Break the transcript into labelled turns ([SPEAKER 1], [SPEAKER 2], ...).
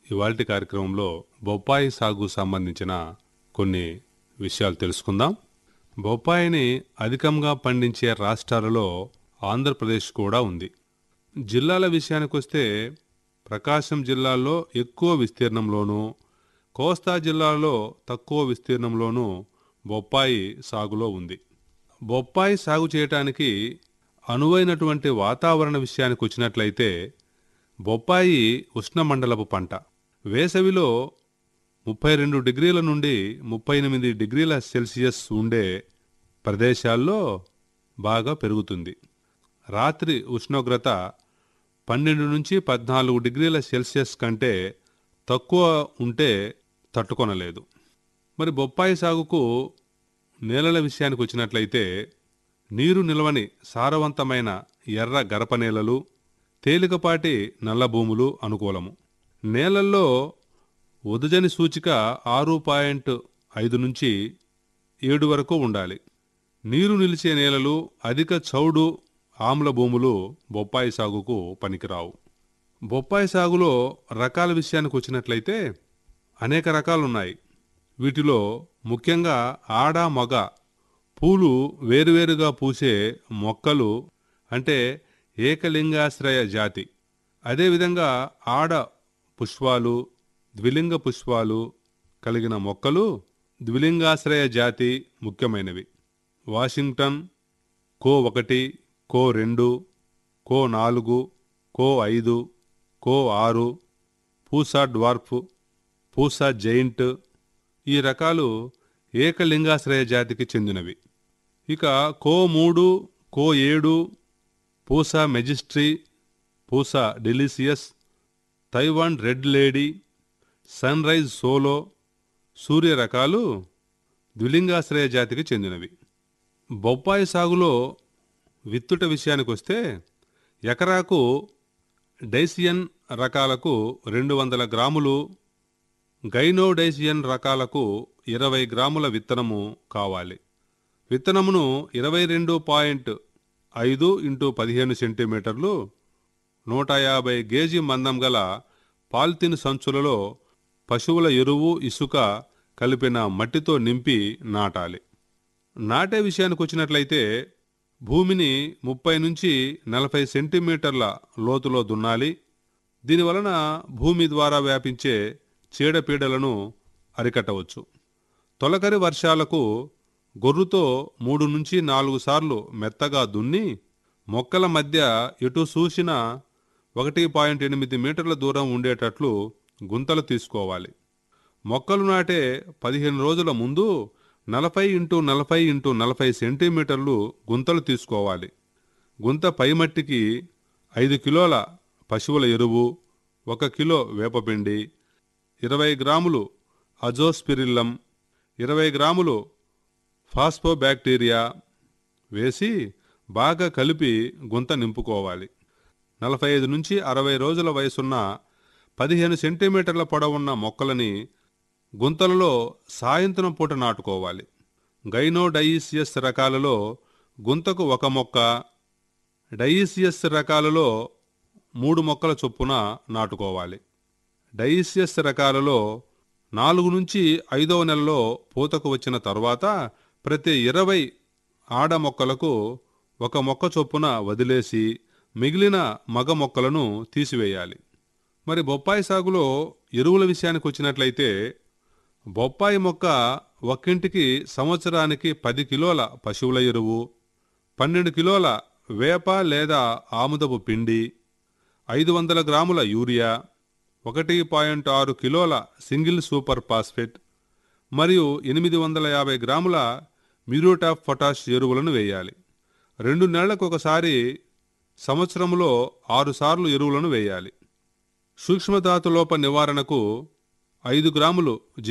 [SPEAKER 1] ఇవాల్టి కార్యక్రమంలో బొప్పాయి సాగు సంబంధించిన కొన్ని విషయాలు తెలుసుకుందాం బొప్పాయిని అధికంగా పండించే రాష్ట్రాలలో ఆంధ్రప్రదేశ్ కూడా ఉంది జిల్లాల విషయానికొస్తే ప్రకాశం జిల్లాలో ఎక్కువ విస్తీర్ణంలోనూ కోస్తా జిల్లాలో తక్కువ విస్తీర్ణంలోనూ బొప్పాయి సాగులో ఉంది బొప్పాయి సాగు చేయటానికి అనువైనటువంటి వాతావరణ విషయానికి వచ్చినట్లయితే బొప్పాయి ఉష్ణమండలపు పంట వేసవిలో ముప్పై రెండు డిగ్రీల నుండి ముప్పై ఎనిమిది డిగ్రీల సెల్సియస్ ఉండే ప్రదేశాల్లో బాగా పెరుగుతుంది రాత్రి ఉష్ణోగ్రత పన్నెండు నుంచి పద్నాలుగు డిగ్రీల సెల్సియస్ కంటే తక్కువ ఉంటే తట్టుకొనలేదు మరి బొప్పాయి సాగుకు నేలల విషయానికి వచ్చినట్లయితే నీరు నిల్వని సారవంతమైన ఎర్ర గరప నేలలు తేలికపాటి నల్ల భూములు అనుకూలము నేలల్లో ఉదజని సూచిక ఆరు పాయింట్ ఐదు నుంచి ఏడు వరకు ఉండాలి నీరు నిలిచే నేలలు అధిక చౌడు ఆమ్ల భూములు బొప్పాయి సాగుకు పనికిరావు బొప్పాయి సాగులో రకాల విషయానికి వచ్చినట్లయితే అనేక రకాలున్నాయి వీటిలో ముఖ్యంగా ఆడ మగ పూలు వేరువేరుగా పూసే మొక్కలు అంటే ఏకలింగాశ్రయ జాతి అదేవిధంగా ఆడ పుష్పాలు ద్విలింగ పుష్పాలు కలిగిన మొక్కలు ద్విలింగాశ్రయ జాతి ముఖ్యమైనవి వాషింగ్టన్ కో ఒకటి కో రెండు కో నాలుగు కో ఐదు కో ఆరు పూసా డ్వార్ఫ్ పూసా జైంట్ ఈ రకాలు ఏకలింగాశ్రయ జాతికి చెందినవి ఇక కో మూడు కో ఏడు Pusa majesty Pusa delicious Taiwan red lady sunrise solo Surya రకాలు ద్విలింగాశ్రయ జాతికి చెందినవి బొప్పాయి సాగులో విత్తుట విషయానికి వస్తే ఎకరాకు డైసియన్ రకాలకు రెండు వందల గ్రాములు గైనోడైసియన్ రకాలకు ఇరవై గ్రాముల విత్తనము కావాలి విత్తనమును ఇరవై రెండు పాయింట్ ఐదు ఇంటూ పదిహేను సెంటీమీటర్లు నూట యాభై గేజీ మందం గల పాలిథిన్ సంచులలో పశువుల ఎరువు ఇసుక కలిపిన మట్టితో నింపి నాటాలి నాటే విషయానికి వచ్చినట్లయితే భూమిని ముప్పై నుంచి నలభై సెంటీమీటర్ల లోతులో దున్నాలి దీనివలన భూమి ద్వారా వ్యాపించే చీడపీడలను అరికట్టవచ్చు తొలకరి వర్షాలకు గొర్రుతో మూడు నుంచి నాలుగు సార్లు మెత్తగా దున్ని మొక్కల మధ్య ఎటు చూసిన ఒకటి పాయింట్ ఎనిమిది మీటర్ల దూరం ఉండేటట్లు గుంతలు తీసుకోవాలి మొక్కలు నాటే పదిహేను రోజుల ముందు నలభై ఇంటూ నలభై ఇంటూ నలభై సెంటీమీటర్లు గుంతలు తీసుకోవాలి గుంత పైమట్టికి ఐదు కిలోల పశువుల ఎరువు ఒక కిలో వేపపిండి ఇరవై గ్రాములు అజోస్పిరిల్లం ఇరవై గ్రాములు ఫాస్ఫోబ్యాక్టీరియా వేసి బాగా కలిపి గుంత నింపుకోవాలి నలభై ఐదు నుంచి అరవై రోజుల వయసున్న పదిహేను సెంటీమీటర్ల పొడవున్న మొక్కలని గుంతలలో సాయంత్రం పూట నాటుకోవాలి గైనోడైసియస్ రకాలలో గుంతకు ఒక మొక్క డైసియస్ రకాలలో మూడు మొక్కల చొప్పున నాటుకోవాలి డైసియస్ రకాలలో నాలుగు నుంచి ఐదవ నెలలో పూతకు వచ్చిన తర్వాత ప్రతి ఇరవై ఆడ మొక్కలకు ఒక మొక్క చొప్పున వదిలేసి మిగిలిన మగ మొక్కలను తీసివేయాలి మరి బొప్పాయి సాగులో ఎరువుల విషయానికి వచ్చినట్లయితే బొప్పాయి మొక్క ఒక్కింటికి సంవత్సరానికి పది కిలోల పశువుల ఎరువు పన్నెండు కిలోల వేప లేదా ఆముదపు పిండి ఐదు వందల గ్రాముల యూరియా ఒకటి పాయింట్ ఆరు కిలోల సింగిల్ సూపర్ ఫాస్ఫేట్ మరియు ఎనిమిది వందల యాభై గ్రాముల మ్యూరేట్ ఆఫ్ పొటాష్ ఎరువులను వేయాలి రెండు నెలలకు ఒకసారి సంవత్సరంలో ఆరుసార్లు ఎరువులను వేయాలి సూక్ష్మధాతు లోప నివారణకు ఐదు గ్రాములు